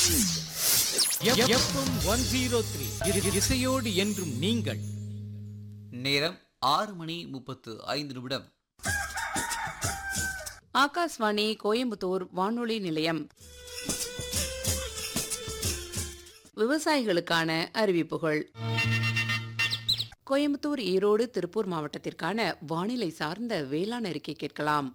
FM one zero three இசையோடு என்றும் நீங்கள் நேரம் ஆறு மணி முப்பத்து ஐந்து நிமிடம் ஆகாஷ்வாணி கோயம்புத்தூர் வானொலி நிலையம் விவசாயிகளுக்கான அறிவிப்புகள் கோயம்புத்தூர் ஈரோடு திருப்பூர் மாவட்டத்திற்கான வானிலை சார்ந்த வேளாண் அறிக்கை கேட்கலாம்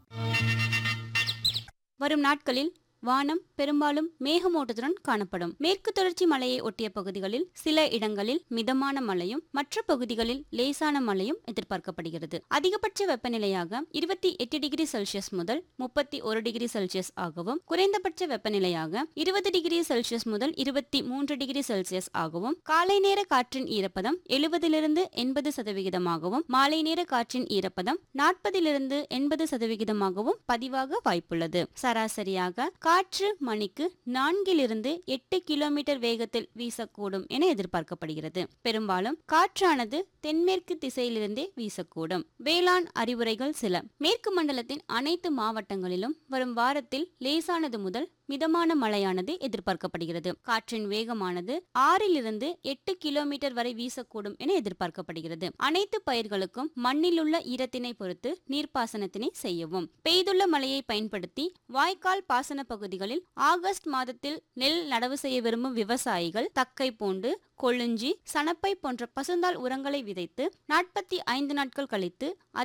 வரும் நாட்களில் வானம் பெரும்பாலும் மேகமூட்டத்துடன் காணப்படும் மேற்கு தொடர்ச்சி மலையை ஒட்டிய பகுதிகளில் சில இடங்களில் மிதமான மழையும் மற்ற பகுதிகளில் லேசான மழையும் எதிர்பார்க்கப்படுகிறது அதிகபட்ச வெப்பநிலையாக இருபத்தி எட்டு டிகிரி செல்சியஸ் முதல் முப்பத்தி ஒரு டிகிரி செல்சியஸ் ஆகவும் குறைந்தபட்ச வெப்பநிலையாக இருபது டிகிரி செல்சியஸ் முதல் இருபத்தி மூன்று டிகிரி செல்சியஸ் ஆகவும் காலை நேர காற்றின் ஈரப்பதம் எழுபதிலிருந்து எண்பது சதவிகிதமாகவும் மாலை நேர காற்றின் ஈரப்பதம் நாற்பதிலிருந்து எண்பது சதவிகிதமாகவும் பதிவாக வாய்ப்புள்ளது சராசரியாக காற்று மணிக்கு நான்கிலிருந்து எட்டு கிலோமீட்டர் வேகத்தில் வீசக்கூடும் என எதிர்பார்க்கப்படுகிறது பெரும்பாலும் காற்றானது தென்மேற்கு திசையிலிருந்தே வீசக்கூடும் வேளாண் அறிவுரைகள் சில மேற்கு மண்டலத்தின் அனைத்து மாவட்டங்களிலும் வரும் வாரத்தில் லேசானது முதல் மிதமான மழையானது எதிர்பார்க்கப்படுகிறது காற்றின் வேகமானது ஆறிலிருந்து எட்டு கிலோமீட்டர் வரை வீசக்கூடும் என எதிர்பார்க்கப்படுகிறது அனைத்து பயிர்களுக்கும் மண்ணிலுள்ள ஈரத்தினை பொறுத்து நீர்ப்பாசனத்தினை செய்யவும் பெய்துள்ள மழையை பயன்படுத்தி வாய்க்கால் பாசன பகுதிகளில் ஆகஸ்ட் மாதத்தில் நெல் நடவு செய்ய விரும்பும் விவசாயிகள் தக்கை பூண்டு கொழுஞ்சி சணப்பை போன்ற பசுந்தாள் உரங்களை விதைத்து நாற்பத்தி ஐந்து நாட்கள் கழித்து